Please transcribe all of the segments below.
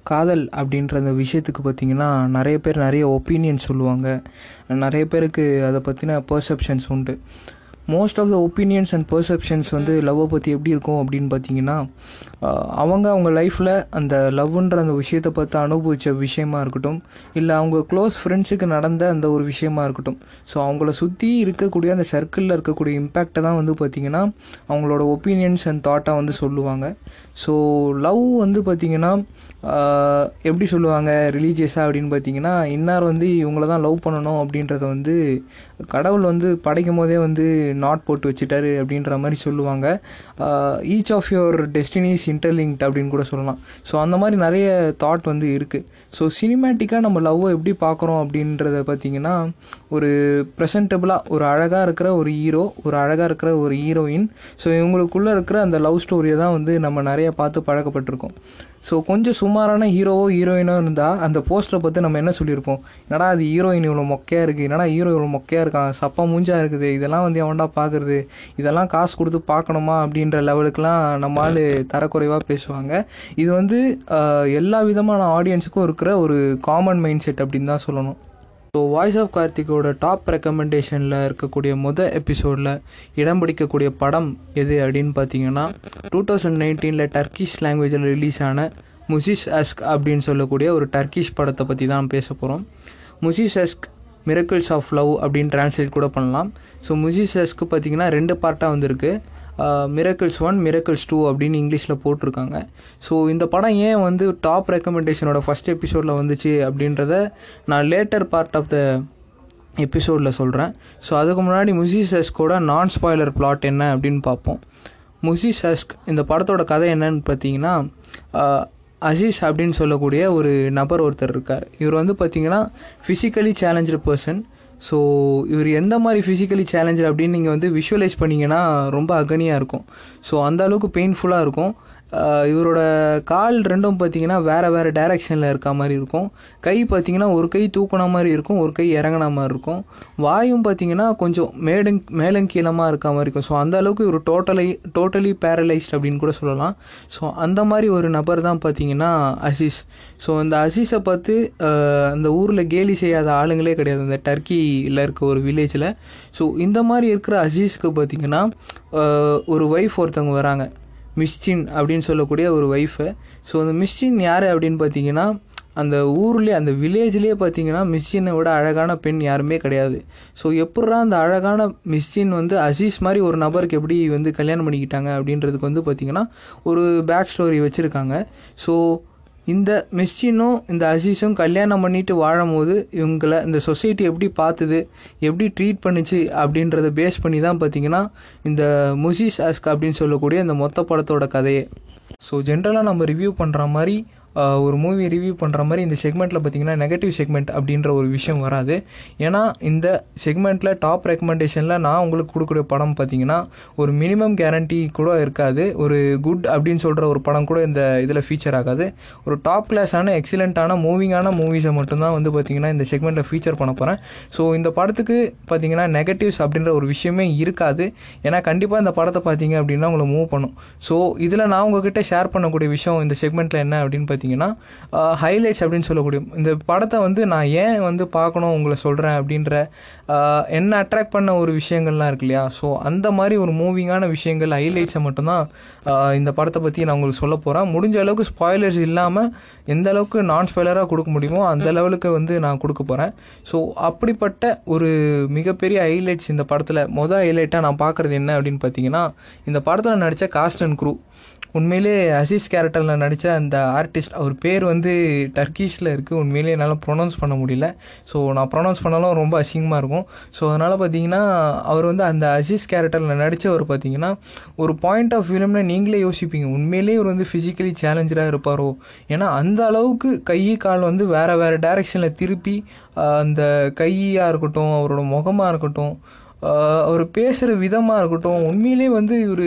காதல் அப்படின்ற அந்த விஷயத்துக்கு பார்த்திங்கன்னா நிறைய பேர் நிறைய ஒப்பீனியன் சொல்லுவாங்க நிறைய பேருக்கு அதை பற்றின பர்செப்ஷன்ஸ் உண்டு most of the opinions and perceptions வந்து லவ்வை பற்றி எப்படி இருக்கும் அப்படின்னு பார்த்தீங்கன்னா ஆஹ் அவங்க அவங்க லைஃப்பில் அந்த லவ்ன்ற அந்த விஷயத்தை பார்த்து அனுபவித்த விஷயமா இருக்கட்டும் இல்லை அவங்க க்ளோஸ் ஃப்ரெண்ட்ஸுக்கு நடந்த அந்த ஒரு விஷயமா இருக்கட்டும் ஸோ அவங்கள சுற்றி இருக்கக்கூடிய அந்த சர்க்கிளில் இருக்கக்கூடிய இம்பேக்டை தான் வந்து பார்த்திங்கன்னா அவங்களோட ஒப்பீனியன்ஸ் அண்ட் தாட்டாக வந்து சொல்லுவாங்க ஸோ லவ் வந்து பார்த்திங்கன்னா ஆஹ் எப்படி சொல்லுவாங்க ரிலீஜியஸாக அப்படின்னு பார்த்தீங்கன்னா இன்னார் வந்து இவங்கள தான் லவ் பண்ணணும் அப்படின்றத வந்து கடவுள் வந்து படைக்கும் போதே வந்து நாட் போட்டு வச்சுட்டாரு அப்படின்ற மாதிரி சொல்லுவாங்க each of your destinies interlinked அப்படின்னு கூட சொல்லலாம் ஸோ அந்த மாதிரி நிறைய தாட் வந்து இருக்குது ஸோ சினிமேட்டிக்காக நம்ம லவ்வை எப்படி பார்க்குறோம் அப்படின்றத பார்த்தீங்கன்னா ஒரு ப்ரெசன்டபுளாக ஒரு அழகாக இருக்கிற ஒரு ஹீரோ ஒரு அழகாக இருக்கிற ஒரு ஹீரோயின் ஸோ இவங்களுக்குள்ளே இருக்கிற அந்த லவ் ஸ்டோரியை தான் வந்து நம்ம நிறைய பார்த்து பழக்கப்பட்டிருக்கோம் ஸோ கொஞ்சம் சுமாரான ஹீரோவோ ஹீரோயினோ இருந்தால் அந்த போஸ்டரை பார்த்து நம்ம என்ன சொல்லியிருப்போம் என்னடா அது ஹீரோயின் இவ்வளோ மொக்கையாக இருக்குது என்னடா ஹீரோ இவ்வளோ மொக்கையாக இருக்கான் சப்பா மூஞ்சா இருக்குது இதெல்லாம் வந்து எவன்டா பார்க்குறது இதெல்லாம் காசு கொடுத்து பார்க்கணுமா அப்படின்ற லெவலுக்குலாம் நம்ம ஆள் தரக்குறைவாக பேசுவாங்க இது வந்து ஆஹ், எல்லா விதமான ஆடியன்ஸுக்கும் இருக்கிற ஒரு காமன் மைண்ட் செட் அப்படின்னு தான் சொல்லணும் ஸோ வாய்ஸ் ஆஃப் கார்த்திகோட டாப் ரெக்கமெண்டேஷனில் இருக்கக்கூடிய முத எபிசோடில் இடம் பிடிக்கக்கூடிய படம் எது அப்படின்னு பார்த்தீங்கன்னா டூ தௌசண்ட் நைன்டீனில் டர்க்கிஷ் லாங்குவேஜில் ரிலீஸ் ஆன முசிஸ் அஸ்க் அப்படின்னு சொல்லக்கூடிய ஒரு டர்க்கிஷ் படத்தை பற்றி தான் பேச போகிறோம் Mucize Ask miracles of love அப்படின்னு டிரான்ஸ்லேட் கூட பண்ணலாம் ஸோ முசிஸ் அஸ்க்கு பார்த்தீங்கன்னா ரெண்டு பார்ட்டாக வந்திருக்கு மிரக்கிள்ஸ் ஒன் மிரக்கிள்ஸ் டூ அப்படின்னு இங்கிலீஷில் போட்டிருக்காங்க ஸோ இந்த படம் ஏன் வந்து டாப் ரெக்கமெண்டேஷனோட ஃபஸ்ட் எபிசோடில் வந்துச்சு அப்படின்றத நான் லேட்டர் பார்ட் ஆஃப் த எபிசோடில் சொல்கிறேன் ஸோ அதுக்கு முன்னாடி முசிஸ் அஸ்கோட நான் ஸ்பாய்லர் பிளாட் என்ன அப்படின்னு பார்ப்போம் முசிஸ் அஸ்க் இந்த படத்தோட கதை என்னன்னு பார்த்தீங்கன்னா ஆஹ், அசீஸ் அப்படின்னு சொல்லக்கூடிய ஒரு நபர் ஒருத்தர் இருக்கார் இவர் வந்து பார்த்தீங்கன்னா ஃபிசிக்கலி சேலஞ்சு பர்சன் ஸோ இவர் எந்த மாதிரி ஃபிசிக்கலி சேலஞ்சு அப்படின்னு நீங்கள் வந்து விஷுவலைஸ் பண்ணீங்கன்னா ரொம்ப அகனியாக இருக்கும் ஸோ அந்த அளவுக்கு பெயின்ஃபுல்லாக இருக்கும் ஆஹ் இவரோட கால் ரெண்டும் பார்த்தீங்கன்னா வேறு வேறு டைரெக்ஷனில் இருக்க மாதிரி இருக்கும் கை பார்த்தீங்கன்னா ஒரு கை தூக்குன மாதிரி இருக்கும் ஒரு கை இறங்குன மாதிரி இருக்கும் வாயும் பார்த்தீங்கன்னா கொஞ்சம் மேடுங் மேலங்கீழமாக இருக்க மாதிரி இருக்கும் ஸோ அந்த அளவுக்கு இவர் டோட்டலி டோட்டலி பேரலைஸ்ட் அப்படின்னு கூட சொல்லலாம் ஸோ அந்த மாதிரி ஒரு நபர் தான் பார்த்தீங்கன்னா அசீஸ் ஸோ இந்த அசீஸை பார்த்து ஆஹ் அந்த ஊரில் கேலி செய்யாத ஆளுங்களே கிடையாது இந்த டர்க்கியில் இருக்க ஒரு வில்லேஜில் ஸோ இந்த மாதிரி இருக்கிற அசீஸ்க்கு பார்த்தீங்கன்னா ஆஹ் ஒரு ஒய்ஃப் ஒருத்தவங்க வராங்க மிஸ்டின் அப்படின்னு சொல்லக்கூடிய ஒரு ஒய்ஃபு ஸோ அந்த மிஸ்டின் யார் அப்படின்னு பார்த்தீங்கன்னா அந்த ஊர்லேயே அந்த வில்லேஜ்லேயே பார்த்தீங்கன்னா மிஸ்டினை விட அழகான பெண் யாருமே கிடையாது ஸோ எப்பட்றா அந்த அழகான மிஸ்டின் வந்து அசீஸ் மாதிரி ஒரு நபருக்கு எப்படி வந்து கல்யாணம் பண்ணிக்கிட்டாங்க அப்படின்றதுக்கு வந்து பார்த்தீங்கன்னா ஒரு பேக் ஸ்டோரி வச்சுருக்காங்க ஸோ இந்த மிஸ்டினும் இந்த அசீஸும் கல்யாணம் பண்ணிட்டு வாழும்போது இவங்களை இந்த சொசைட்டி எப்படி பார்த்துது எப்படி ட்ரீட் பண்ணுச்சு அப்படின்றத பேஸ் பண்ணி தான் பார்த்தீங்கன்னா இந்த முசிஸ் அஸ்க் அப்படின்னு சொல்லக்கூடிய இந்த மொத்த படத்தோட கதையே ஸோ ஜென்ரலாக நம்ம ரிவ்யூ பண்ணுற மாதிரி ஆஹ், ஒரு மூவி ரிவ்யூ பண்ணுற மாதிரி இந்த செக்மெண்ட்டில் பார்த்தீங்கன்னா நெகட்டிவ் செக்மெண்ட் அப்படின்ற ஒரு விஷயம் வராது ஏன்னா இந்த செக்மெண்ட்டில் டாப் ரெக்கமெண்டேஷனில் நான் உங்களுக்கு கொடுக்கக்கூடிய படம் பார்த்தீங்கன்னா ஒரு மினிமம் கேரண்டி கூட இருக்காது ஒரு குட் அப்படின்னு சொல்கிற ஒரு படம் கூட இந்த இதில் ஃபீச்சர் ஆகாது ஒரு டாப் கிளாஸான எக்ஸலண்ட்டான மூவிங்கான மூவிஸை மட்டும்தான் வந்து பார்த்தீங்கன்னா இந்த செக்மெண்ட்டில் ஃபீச்சர் பண்ண போகிறேன் ஸோ இந்த படத்துக்கு பார்த்தீங்கன்னா நெகட்டிவ்ஸ் அப்படின்ற ஒரு விஷயமே இருக்காது ஏன்னா கண்டிப்பாக இந்த படத்தை பார்த்தீங்க அப்படின்னா உங்களை மூவ் பண்ணும் ஸோ இதில் நான் உங்ககிட்ட ஷேர் பண்ணக்கூடிய விஷயம் இந்த செக்மெண்ட்டில் என்ன அப்படின்னு பார்த்தீங்கன்னா ஹைலைட்ஸ் அப்படின்னு சொல்லக்கூடிய இந்த படத்தை வந்து நான் ஏன் வந்து பார்க்கணும் உங்களை சொல்கிறேன் அப்படின்ற ஆஹ், என்ன அட்ராக்ட் பண்ண ஒரு விஷயங்கள்லாம் இருக்கு இல்லையா ஸோ அந்த மாதிரி ஒரு மூவிங்கான விஷயங்கள் ஹைலைட்ஸை மட்டும்தான் ஆஹ், இந்த படத்தை பற்றி நான் உங்களுக்கு சொல்ல போகிறேன் முடிஞ்ச அளவுக்கு ஸ்பாய்லர்ஸ் இல்லாமல் எந்த அளவுக்கு நான் ஸ்பாய்லராக கொடுக்க முடியுமோ அந்த லெவலுக்கு வந்து நான் கொடுக்க போகிறேன் ஸோ அப்படிப்பட்ட ஒரு மிகப்பெரிய ஹைலைட்ஸ் இந்த படத்தில் மொதல் ஹைலைட்டாக நான் பார்க்குறது என்ன அப்படின்னு பார்த்தீங்கன்னா இந்த படத்தில் நடித்த காஸ்ட் அண்ட் க்ரூ உண்மையிலே அசீஸ் கேரக்டரில் நடித்த அந்த ஆர்டிஸ்ட் அவர் பேர் வந்து டர்க்கிஷில் இருக்குது உண்மையிலே என்னால் ப்ரொனவுன்ஸ் பண்ண முடியல ஸோ நான் ப்ரொனவுன்ஸ் பண்ணாலும் ரொம்ப அசிங்கமாக இருக்கும் ஸோ அதனால் பார்த்தீங்கன்னா அவர் வந்து அந்த அசீஸ் கேரக்டரில் நடித்தவர் பார்த்தீங்கன்னா ஒரு பாயிண்ட் ஆஃப் வியூலம்னா நீங்களே யோசிப்பீங்க உண்மையிலேயே இவர் வந்து ஃபிசிக்கலி சேலஞ்சராக இருப்பாரோ ஏன்னா அந்த அளவுக்கு கை கால் வந்து வேறு வேறு டைரெக்ஷனில் திருப்பி ஆஹ், அந்த கையாக இருக்கட்டும் அவரோட முகமாக இருக்கட்டும் ஆஹ், அவர் பேசுகிற விதமாக இருக்கட்டும் உண்மையிலே வந்து இவர்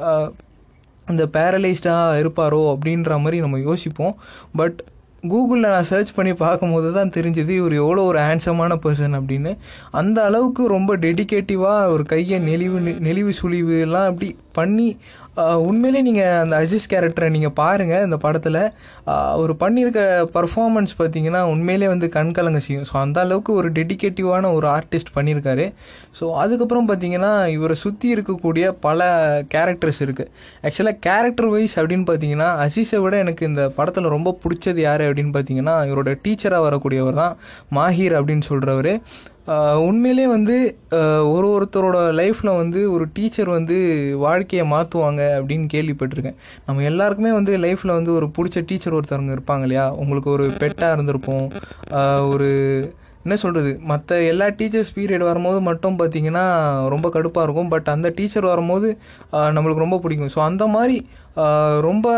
இந்த பேரலைஸ்டாக இருப்பாரோ அப்படின்ற மாதிரி நம்ம யோசிப்போம் பட் கூகுளில் நான் சர்ச் பண்ணி பார்க்கும்போது தான் தெரிஞ்சது இவர் எவ்வளோ ஒரு ஹேண்ட்ஸமான பர்சன் அப்படின்னு அந்த அளவுக்கு ரொம்ப டெடிகேட்டிவாக ஒரு கையை நெளிவு நெ- நெளிவு சுழிவு எல்லாம் அப்படி பண்ணி ஆஹ் உண்மையிலே நீங்கள் அந்த அஜிஸ் கேரக்டரை நீங்கள் பாருங்கள் இந்த படத்தில் அவர் பண்ணியிருக்க பர்ஃபார்மன்ஸ் பார்த்தீங்கன்னா உண்மையிலே வந்து கண்கலங்க செய்யும் ஸோ அந்த அளவுக்கு ஒரு டெடிகேட்டிவான ஒரு ஆர்டிஸ்ட் பண்ணியிருக்காரு ஸோ அதுக்கப்புறம் பார்த்தீங்கன்னா இவரை சுற்றி இருக்கக்கூடிய பல கேரக்டர்ஸ் இருக்குது ஆக்சுவலாக கேரக்டர் வைஸ் அப்படின்னு பார்த்தீங்கன்னா அசீஸை விட எனக்கு இந்த படத்தில் ரொம்ப பிடிச்சது யார் அப்படின்னு பார்த்தீங்கன்னா இவரோட டீச்சராக வரக்கூடியவர் தான் மாஹீர் அப்படின்னு சொல்கிறவர் உண்மையிலே வந்து ஆஹ் ஒரு ஒருத்தரோட லைஃப்பில் வந்து ஒரு டீச்சர் வந்து வாழ்க்கையை மாற்றுவாங்க அப்படின்னு கேள்விப்பட்டிருக்கேன் நம்ம எல்லாருக்குமே வந்து லைஃப்பில் வந்து ஒரு பிடிச்ச டீச்சர் ஒருத்தவங்க இருப்பாங்க இல்லையா உங்களுக்கு ஒரு பெட்டாக இருந்திருப்போம் ஆஹ் ஒரு என்ன சொல்கிறது மற்ற எல்லா டீச்சர்ஸ் பீரியட் வரும்போது மட்டும் பார்த்தீங்கன்னா ரொம்ப கடுப்பாக இருக்கும் பட் அந்த டீச்சர் வரும்போது ஆஹ் நம்மளுக்கு ரொம்ப பிடிக்கும் ஸோ அந்த மாதிரி ஆஹ் ரொம்ப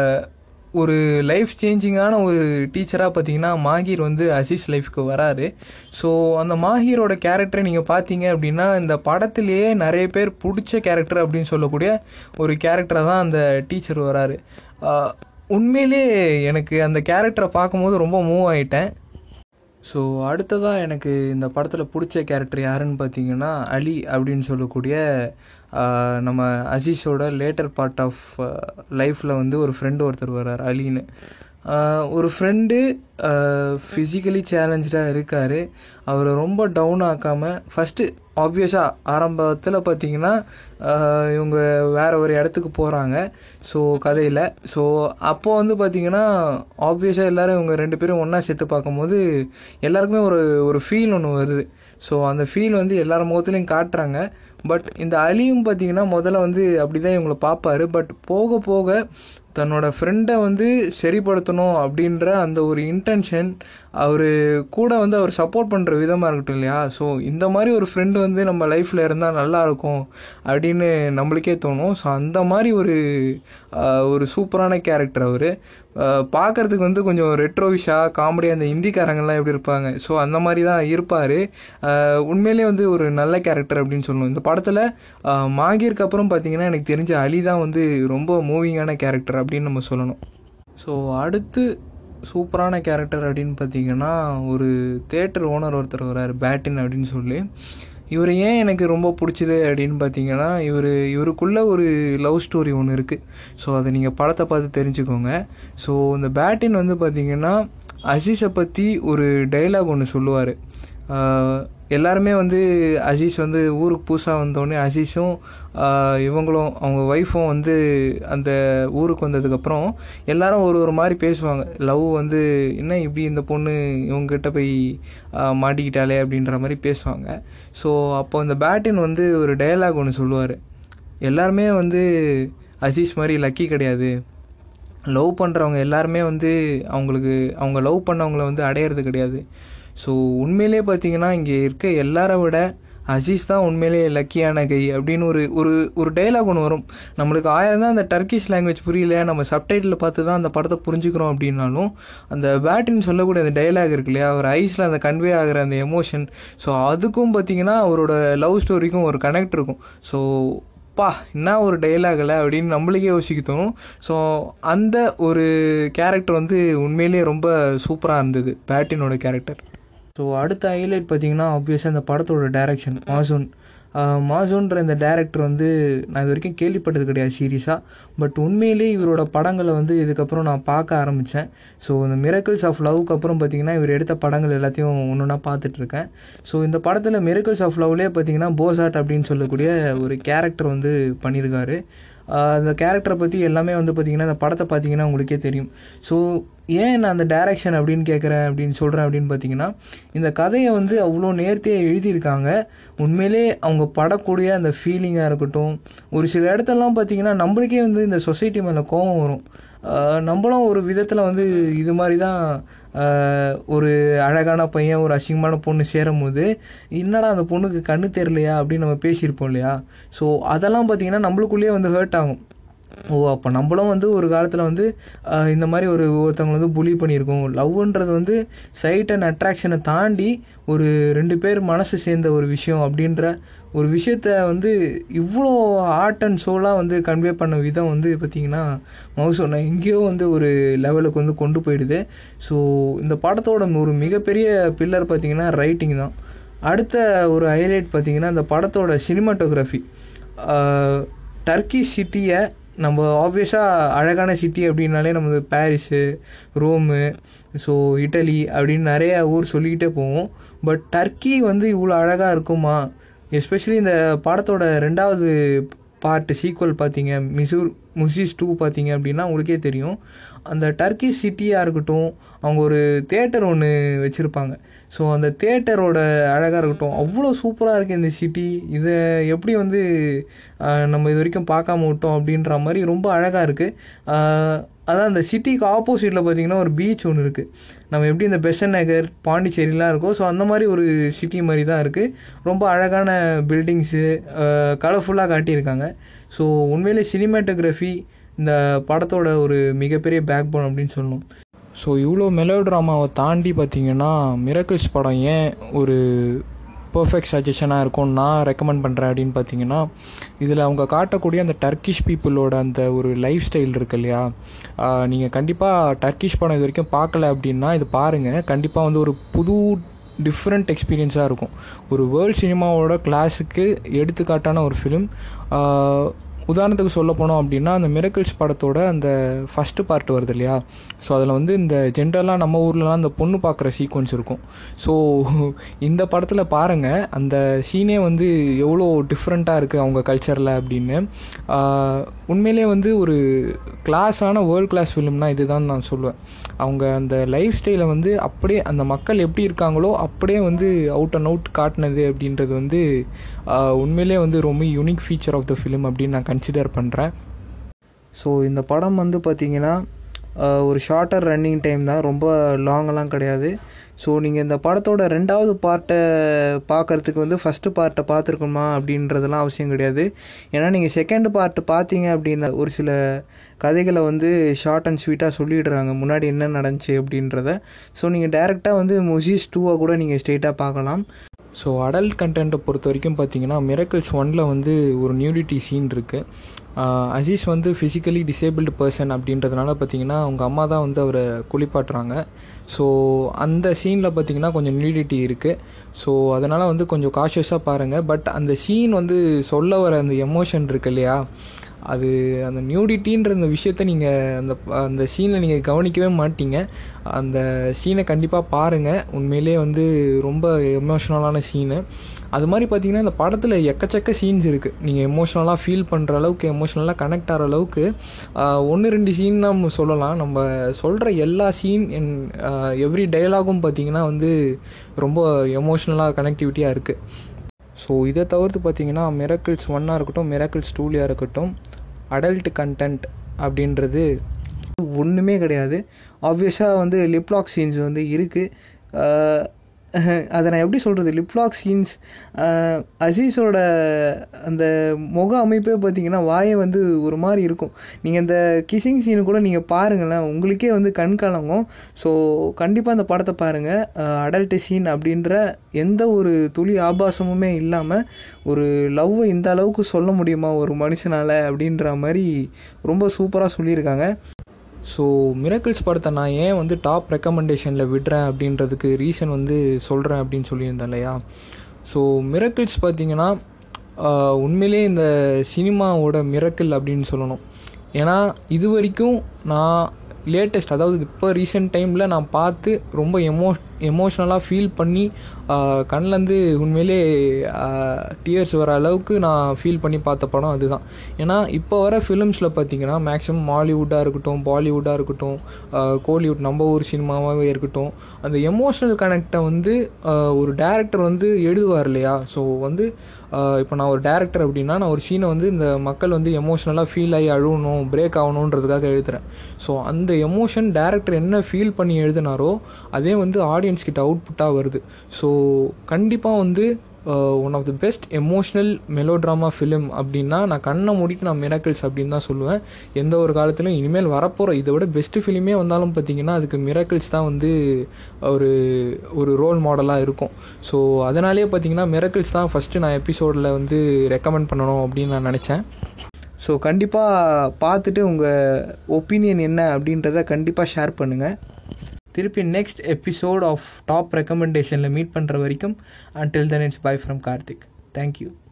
ஒரு லைஃப் சேஞ்சிங்கான ஒரு டீச்சராக பார்த்தீங்கன்னா மாஹீர் வந்து அசீஸ் லைஃப்க்கு வராரு ஸோ அந்த மாஹீரோட கேரக்டரை நீங்கள் பார்த்தீங்க அப்படின்னா இந்த படத்திலேயே நிறைய பேர் பிடிச்ச கேரக்டர் அப்படின்னு சொல்லக்கூடிய ஒரு கேரக்டராக தான் அந்த டீச்சர் வராரு ஆஹ் உண்மையிலே எனக்கு அந்த கேரக்டரை பார்க்கும்போது ரொம்ப மூவ் ஆயிட்டேன் ஸோ அடுத்ததாக எனக்கு இந்த படத்தில் பிடிச்ச கேரக்டர் யாருன்னு பார்த்தீங்கன்னா அலி அப்படின்னு சொல்லக்கூடிய ஆஹ், நம்ம அஜீஷோட லேட்டர் பார்ட் ஆஃப் லைஃப்பில் வந்து ஒரு ஃப்ரெண்டு ஒருத்தர் வர்றார் அலின்னு ஆஹ், ஒரு ஃப்ரெண்டு ஃபிசிக்கலி சேலஞ்சாக இருக்கார் அவரை ரொம்ப டவுன் ஆக்காமல் ஃபஸ்ட்டு ஆப்வியஸாக ஆரம்பத்தில் பார்த்தீங்கன்னா ஆஹ், இவங்க வேற ஒரு இடத்துக்கு போகிறாங்க ஸோ கதையில் ஸோ அப்போ வந்து பார்த்தீங்கன்னா ஆப்வியஸாக எல்லாரும் இவங்க ரெண்டு பேரும் ஒன்றா சேர்த்து பார்க்கும்போது எல்லாருக்குமே ஒரு ஒரு ஃபீல் ஒன்று வருது ஸோ அந்த ஃபீல் வந்து எல்லார் முகத்துலையும் காட்டுறாங்க பட் இந்த அலியும் பார்த்தீங்கன்னா முதல்ல வந்து அப்படி தான் இவங்களை பார்ப்பாரு பட் போக போக தன்னோட ஃப்ரெண்டை வந்து சரிப்படுத்தணும் அப்படின்ற அந்த ஒரு இன்டென்ஷன் அவர் கூட வந்து அவர் சப்போர்ட் பண்ணுற விதமாக இருக்கட்டும் இல்லையா ஸோ இந்த மாதிரி ஒரு ஃப்ரெண்டு வந்து நம்ம லைஃப்பில் இருந்தால் நல்லா இருக்கும் அப்படின்னு நம்மளுக்கே தோணும் ஸோ அந்த மாதிரி ஒரு ஆஹ், ஒரு சூப்பரான கேரக்டர் அவர் பார்க்கறதுக்கு வந்து கொஞ்சம் ரெட்ரோவிஷாக காமெடியாக அந்த ஹிந்திக்காரங்கெல்லாம் எப்படி இருப்பாங்க ஸோ அந்த மாதிரி தான் இருப்பார் உண்மையிலே வந்து ஒரு நல்ல கேரக்டர் அப்படின்னு சொல்லணும் இந்த படத்தில் மாகிற்கு அப்புறம் பார்த்தீங்கன்னா எனக்கு தெரிஞ்ச அலி தான் வந்து ரொம்ப மூவிங்கான கேரக்டர் அப்படின்னு நம்ம சொல்லணும் ஸோ அடுத்து சூப்பரான கேரக்டர் அப்படின்னு பார்த்தீங்கன்னா ஒரு தேட்டர் ஓனர் ஒருத்தர் வராரு பேட்டின் அப்படின்னு சொல்லி இவர் ஏன் எனக்கு ரொம்ப பிடிச்சது அப்படின்னு பார்த்தீங்கன்னா இவர் இவருக்குள்ள ஒரு லவ் ஸ்டோரி ஒன்று இருக்குது ஸோ அதை நீங்கள் படத்தை பார்த்து தெரிஞ்சுக்கோங்க ஸோ இந்த பேட்டின் வந்து பார்த்தீங்கன்னா அசீஸை பற்றி ஒரு டைலாக் ஒன்று சொல்லுவார் எல்லாருமே வந்து அசீஸ் வந்து ஊருக்கு புதுசாக வந்தோடனே அசீஸும் ஆஹ் இவங்களும் அவங்க ஒய்ஃபும் வந்து அந்த ஊருக்கு வந்ததுக்கப்புறம் எல்லாரும் ஒரு ஒரு மாதிரி பேசுவாங்க லவ் வந்து என்ன இப்படி இந்த பொண்ணு இவங்ககிட்ட போய் ஆஹ் மாட்டிக்கிட்டாலே அப்படின்ற மாதிரி பேசுவாங்க ஸோ அப்போ அந்த பேட்டின் வந்து ஒரு டயலாக் ஒன்று சொல்லுவார் எல்லாருமே வந்து அசீஸ் மாதிரி லக்கி கிடையாது லவ் பண்ணுறவங்க எல்லாருமே வந்து அவங்களுக்கு அவங்க லவ் பண்ணவங்கள வந்து அடையிறது கிடையாது ஸோ உண்மையிலே பார்த்தீங்கன்னா இங்கே இருக்க எல்லாரை விட அசீஸ் தான் உண்மையிலே லக்கியான கை அப்படின்னு ஒரு ஒரு ஒரு டைலாக் ஒன்று வரும் நம்மளுக்கு ஆயிரம் தான் அந்த டர்க்கிஷ் லாங்குவேஜ் புரியல நம்ம சப்டைட்டில் பார்த்து தான் அந்த படத்தை புரிஞ்சுக்கிறோம் அப்படின்னாலும் அந்த பேட்டின்னு சொல்லக்கூடிய அந்த டைலாக் இருக்கு இல்லையா அவர் ஐஸில் அந்த கன்வே ஆகிற அந்த எமோஷன் ஸோ அதுக்கும் பார்த்தீங்கன்னா அவரோட லவ் ஸ்டோரிக்கும் ஒரு கனெக்ட் இருக்கும் ஸோ பா என்ன ஒரு டைலாகில் அப்படின்னு நம்மளுக்கே யோசிக்க தோணும் ஸோ அந்த ஒரு கேரக்டர் வந்து உண்மையிலேயே ரொம்ப சூப்பராக இருந்தது பேட்டினோட கேரக்டர் ஸோ அடுத்த ஹைலைட் பார்த்தீங்கன்னா ஆப்வியஸாக இந்த படத்தோட டைரக்ஷன் மாசூன் மாசூன்ற இந்த டேரக்டர் வந்து நான் இது வரைக்கும் கேள்விப்பட்டது கிடையாது சீரியஸாக பட் உண்மையிலே இவரோட படங்களை வந்து இதுக்கப்புறம் நான் பார்க்க ஆரம்பித்தேன் ஸோ இந்த மிரக்கிள்ஸ் ஆஃப் லவ்க்கு அப்புறம் பார்த்தீங்கன்னா இவர் எடுத்த படங்கள் எல்லாத்தையும் ஒன்று ஒன்றா பார்த்துட்ருக்கேன் ஸோ இந்த படத்தில் மிரக்கிள்ஸ் ஆஃப் லவ்லேயே பார்த்தீங்கன்னா போசாட் அப்படின்னு சொல்லக்கூடிய ஒரு கேரக்டர் வந்து பண்ணியிருக்காரு ஆஹ் அந்த கேரக்டரை பற்றி எல்லாமே வந்து பார்த்தீங்கன்னா அந்த படத்தை பார்த்தீங்கன்னா உங்களுக்கே தெரியும் ஸோ ஏன் நான் அந்த டைரக்ஷன் அப்படின்னு கேட்குறேன் அப்படின்னு சொல்கிறேன் அப்படின்னு பார்த்தீங்கன்னா இந்த கதையை வந்து அவ்வளோ நேர்த்தியாக எழுதியிருக்காங்க உண்மையிலே அவங்க படக்கூடிய அந்த ஃபீலிங்காக இருக்கட்டும் ஒரு சில இடத்தெல்லாம் பார்த்தீங்கன்னா நம்மளுக்கே வந்து இந்த சொசைட்டி மேலே கோபம் வரும் ஆஹ் நம்மளும் ஒரு விதத்தில் வந்து இது மாதிரி தான் ஆஹ் ஒரு அழகான பையன் ஒரு அசிங்கமான பொண்ணு சேரும் போது என்னடா அந்த பொண்ணுக்கு கண்ணு தெரியலையா அப்படின்னு நம்ம பேசியிருப்போம் இல்லையா ஸோ அதெல்லாம் பார்த்தீங்கன்னா நம்மளுக்குள்ளேயே வந்து ஹர்ட் ஆகும் ஓ அப்போ நம்மளும் வந்து ஒரு காலத்தில் வந்து ஆஹ் இந்த மாதிரி ஒரு ஒருத்தவங்க வந்து புலி பண்ணியிருக்கோம் லவ்ன்றது வந்து சைட் அண்ட் அட்ராக்ஷனை தாண்டி ஒரு ரெண்டு பேர் மனசு சேர்ந்த ஒரு விஷயம் அப்படின்ற ஒரு விஷயத்த வந்து இவ்வளோ ஆர்ட் அண்ட் சோலாக வந்து கன்வே பண்ண விதம் வந்து பார்த்திங்கன்னா மவுசோனை எங்கேயோ வந்து ஒரு லெவலுக்கு வந்து கொண்டு போயிடுது ஸோ இந்த படத்தோட ஒரு மிகப்பெரிய பில்லர் பார்த்திங்கன்னா ரைட்டிங் தான் அடுத்த ஒரு ஹைலைட் பார்த்திங்கன்னா இந்த படத்தோட சினிமாட்டோகிராஃபி டர்க்கி சிட்டியை நம்ம ஆப்வியஸாக அழகான சிட்டி அப்படின்னாலே நமது பாரிஸு ரோமு ஸோ இட்டலி அப்படின்னு நிறைய ஊர் சொல்லிக்கிட்டே போவோம் பட் டர்க்கி வந்து இவ்வளோ அழகாக இருக்குமா எஸ்பெஷலி இந்த படத்தோட ரெண்டாவது பார்ட் சீக்வல் பார்த்தீங்க மிசூர் முசிஸ் டூ பார்த்தீங்க அப்படின்னா உங்களுக்கே தெரியும் அந்த டர்க்கி சிட்டியாக இருக்கட்டும் அவங்க ஒரு தேட்டர் ஒன்று வச்சுருப்பாங்க ஸோ அந்த தேட்டரோட அழகாக இருக்கட்டும் அவ்வளோ சூப்பராக இருக்குது இந்த சிட்டி இதை எப்படி வந்து ஆஹ், நம்ம இது வரைக்கும் பார்க்காம விட்டோம் அப்படின்ற மாதிரி ரொம்ப அழகாக இருக்குது அதான் அந்த சிட்டிக்கு ஆப்போசிட்டில் பார்த்தீங்கன்னா ஒரு பீச் ஒன்று இருக்குது நம்ம எப்படி இந்த பெசன் நகர் பாண்டிச்சேரிலாம் இருக்கோ ஸோ அந்த மாதிரி ஒரு சிட்டி மாதிரி தான் இருக்குது ரொம்ப அழகான பில்டிங்ஸு கலர்ஃபுல்லாக காட்டியிருக்காங்க ஸோ உண்மையிலே சினிமாட்டோகிராஃபி இந்த படத்தோட ஒரு மிகப்பெரிய பேக் போன் அப்படின்னு சொல்லணும் ஸோ இவ்வளோ மெலோ ட்ராமாவை தாண்டி பார்த்தீங்கன்னா மிரக்கிள்ஸ் படம் ஏன் ஒரு பர்ஃபெக்ட் சஜஷனாக இருக்கும் நான் ரெக்கமெண்ட் பண்ணுறேன் அப்படின்னு பார்த்தீங்கன்னா இதில் அவங்க காட்டக்கூடிய அந்த டர்க்கிஷ் பீப்புளோட அந்த ஒரு லைஃப் ஸ்டைல் இருக்கு இல்லையா நீங்கள் கண்டிப்பாக டர்க்கிஷ் படம் இது வரைக்கும் பார்க்கல அப்படின்னா இது பாருங்கள் கண்டிப்பாக வந்து ஒரு புது டிஃப்ரெண்ட் எக்ஸ்பீரியன்ஸாக இருக்கும் ஒரு வேர்ல்ட் சினிமாவோட கிளாஸுக்கு எடுத்துக்காட்டான ஒரு ஃபிலிம் உதாரணத்துக்கு சொல்ல போனோம் அப்படின்னா அந்த மிரக்கிள்ஸ் படத்தோட அந்த ஃபஸ்ட்டு பார்ட் வருது இல்லையா ஸோ அதில் வந்து இந்த ஜென்ரலாக நம்ம ஊர்லலாம் அந்த பொண்ணு பார்க்குற சீக்வன்ஸ் இருக்கும் ஸோ இந்த படத்தில் பாருங்கள் அந்த சீனே வந்து எவ்வளோ டிஃப்ரெண்ட்டாக இருக்குது அவங்க கல்ச்சரில் அப்படின்னு ஆஹ், உண்மையிலே வந்து ஒரு கிளாஸான வேர்ல்ட் கிளாஸ் ஃபிலிம்னா இதுதான் நான் சொல்லுவேன் அவங்க அந்த லைஃப் ஸ்டைலை வந்து அப்படியே அந்த மக்கள் எப்படி இருக்காங்களோ அப்படியே வந்து அவுட் அண்ட் அவுட் காட்டினது அப்படின்றது வந்து ஆஹ், உண்மையிலே வந்து ரொம்ப unique feature of the film அப்படின்னு நான் கன்சிடர் பண்ணுறேன் ஸோ இந்த படம் வந்து பார்த்திங்கன்னா ஒரு ஷார்ட்டர் ரன்னிங் டைம் தான் ரொம்ப லாங்கெல்லாம் கிடையாது ஸோ நீங்கள் இந்த படத்தோட ரெண்டாவது பார்ட்டை பார்க்குறதுக்கு வந்து ஃபஸ்ட்டு பார்ட்டை பார்த்துருக்கணுமா அப்படின்றதெல்லாம் அவசியம் கிடையாது ஏன்னா நீங்கள் செகண்ட் பார்ட்டு பார்த்தீங்க அப்படின்னா ஒரு சில கதைகளை வந்து ஷார்ட் அண்ட் ஸ்வீட்டாக சொல்லிடுறாங்க முன்னாடி என்ன நடந்துச்சு அப்படின்றத ஸோ நீங்கள் டேரெக்டாக வந்து மொசிஸ் டூவை கூட நீங்கள் ஸ்ட்ரெயிட்டாக பார்க்கலாம் ஸோ அடல்ட் கண்டென்ட்டை பொறுத்த வரைக்கும் பார்த்தீங்கன்னா மிரக்கிள்ஸ் ஒனில் வந்து ஒரு நியூடிட்டி சீன் இருக்குது அசீஸ் வந்து ஃபிசிக்கலி டிசேபிள்டு பர்சன் அப்படின்றதுனால பார்த்தீங்கன்னா அவங்க அம்மா தான் வந்து அவரை குளிப்பாட்டுறாங்க ஸோ அந்த சீனில் பார்த்தீங்கன்னா கொஞ்சம் நியூடிட்டி இருக்குது ஸோ அதனால் வந்து கொஞ்சம் காஷியஸாக பாருங்கள் பட் அந்த சீன் வந்து சொல்ல வர அந்த எமோஷன் இருக்கு இல்லையா அது அந்த நியூடிட்டின்ற அந்த விஷயத்த நீங்கள் அந்த அந்த சீனில் நீங்கள் கவனிக்கவே மாட்டீங்க அந்த சீனை கண்டிப்பாக பாருங்கள் உண்மையிலே வந்து ரொம்ப எமோஷ்னலான சீனு அது மாதிரி பார்த்தீங்கன்னா இந்த படத்தில் எக்கச்சக்க சீன்ஸ் இருக்குது நீங்கள் எமோஷ்னலாக ஃபீல் பண்ணுற அளவுக்கு எமோஷ்னலாக கனெக்ட் ஆகிற அளவுக்கு ஒன்று ரெண்டு சீன் நம்ம சொல்லலாம் நம்ம சொல்கிற எல்லா சீன் என் எவ்ரி டயலாகும் பார்த்தீங்கன்னா வந்து ரொம்ப எமோஷ்னலாக கனெக்டிவிட்டியாக இருக்குது ஸோ இதை தவிர்த்து பார்த்தீங்கன்னா மிரக்கிள்ஸ் ஒன்னாக இருக்கட்டும் மிரக்கிள்ஸ் டூலியாக இருக்கட்டும் அடல்ட் கண்டென்ட் அப்படின்றது ஒன்றுமே கிடையாது ஆப்வியஸாக வந்து லிப்லாக் சீன்ஸ் வந்து இருக்குது அதை நான் எப்படி சொல்கிறது லிப்லாக் சீன்ஸ் அசீஸோட அந்த முக அமைப்பே பார்த்தீங்கன்னா வாயை வந்து ஒரு மாதிரி இருக்கும் நீங்கள் இந்த கிசிங் சீனு கூட நீங்கள் பாருங்களேன் உங்களுக்கே வந்து கண் கலங்கும் ஸோ கண்டிப்பாக அந்த படத்தை பாருங்கள் அடல்ட் சீன் அப்படின்ற எந்த ஒரு துளி ஆபாசமுமே இல்லாமல் ஒரு லவ்வை இந்த அளவுக்கு சொல்ல முடியுமா ஒரு மனுஷனால் அப்படின்ற மாதிரி ரொம்ப சூப்பராக சொல்லியிருக்காங்க ஸோ மிரக்கிள்ஸ் படத்தை நான் ஏன் வந்து டாப் ரெக்கமெண்டேஷனில் விடுறேன் அப்படின்றதுக்கு ரீசன் வந்து சொல்கிறேன் அப்படின்னு சொல்லியிருந்தேன் இல்லையா ஸோ மிரக்கிள்ஸ் பார்த்தீங்கன்னா ஆஹ், உண்மையிலே இந்த சினிமாவோட மிரக்கிள் அப்படின்னு சொல்லணும் ஏன்னா இது வரைக்கும் நான் லேட்டஸ்ட் அதாவது இப்போ ரீசெண்ட் டைமில் நான் பார்த்து ரொம்ப எமோ எமோஷ்னலாக ஃபீல் பண்ணி கண்ணிலேருந்து உண்மையிலே டியர்ஸ் வர அளவுக்கு நான் ஃபீல் பண்ணி பார்த்த படம் அதுதான் ஏன்னா இப்போ வர ஃபிலிம்ஸில் பார்த்தீங்கன்னா மேக்ஸிமம் மாலிவுட்டாக இருக்கட்டும் பாலிவுட்டாக இருக்கட்டும் ஆஹ் கோலிவுட் நம்ம ஊர் சினிமாவாகவே இருக்கட்டும் அந்த எமோஷ்னல் கனெக்டை வந்து ஆஹ் ஒரு டேரக்டர் வந்து எழுதுவார் இல்லையா ஸோ வந்து இப்போ நான் ஒரு டேரக்டர் அப்படின்னா நான் ஒரு சீனை வந்து இந்த மக்கள் வந்து எமோஷ்னலாக ஃபீல் ஆகி அழுகணும் பிரேக் ஆகணுன்றதுக்காக எழுதுறேன் ஸோ அந்த எமோஷன் டேரக்டர் என்ன ஃபீல் பண்ணி எழுதினாரோ அதே வந்து ஆடியன்ஸ் கிட்ட அவுட்புட்டாக வருது ஸோ கண்டிப்பாக வந்து one of the best emotional melodrama film அப்படின்னா நான் கண்ணை மூடிட்டு நான் மிராக்கிள்ஸ் அப்படின்னு தான் சொல்லுவேன் எந்த ஒரு காலத்திலும் இனிமேல் வரப்போகிற இதை விட பெஸ்ட்டு ஃபிலிமே வந்தாலும் பார்த்தீங்கன்னா அதுக்கு மிராக்கிள்ஸ் தான் வந்து ஒரு ஒரு ரோல் மாடலாக இருக்கும் ஸோ அதனாலேயே பார்த்தீங்கன்னா மிராக்கிள்ஸ் தான் ஃபஸ்ட்டு நான் எபிசோடில் வந்து ரெக்கமெண்ட் பண்ணணும் அப்படின்னு நான் நினச்சேன் ஸோ கண்டிப்பாக பார்த்துட்டு உங்கள் ஒப்பீனியன் என்ன அப்படின்றத கண்டிப்பாக ஷேர் பண்ணுங்கள் திருப்பி நெக்ஸ்ட் எபிசோட் ஆஃப் டாப் ரெக்கமெண்டேஷனில் மீட் பண்ணுற வரைக்கும் until then it's bye from Karthik thank you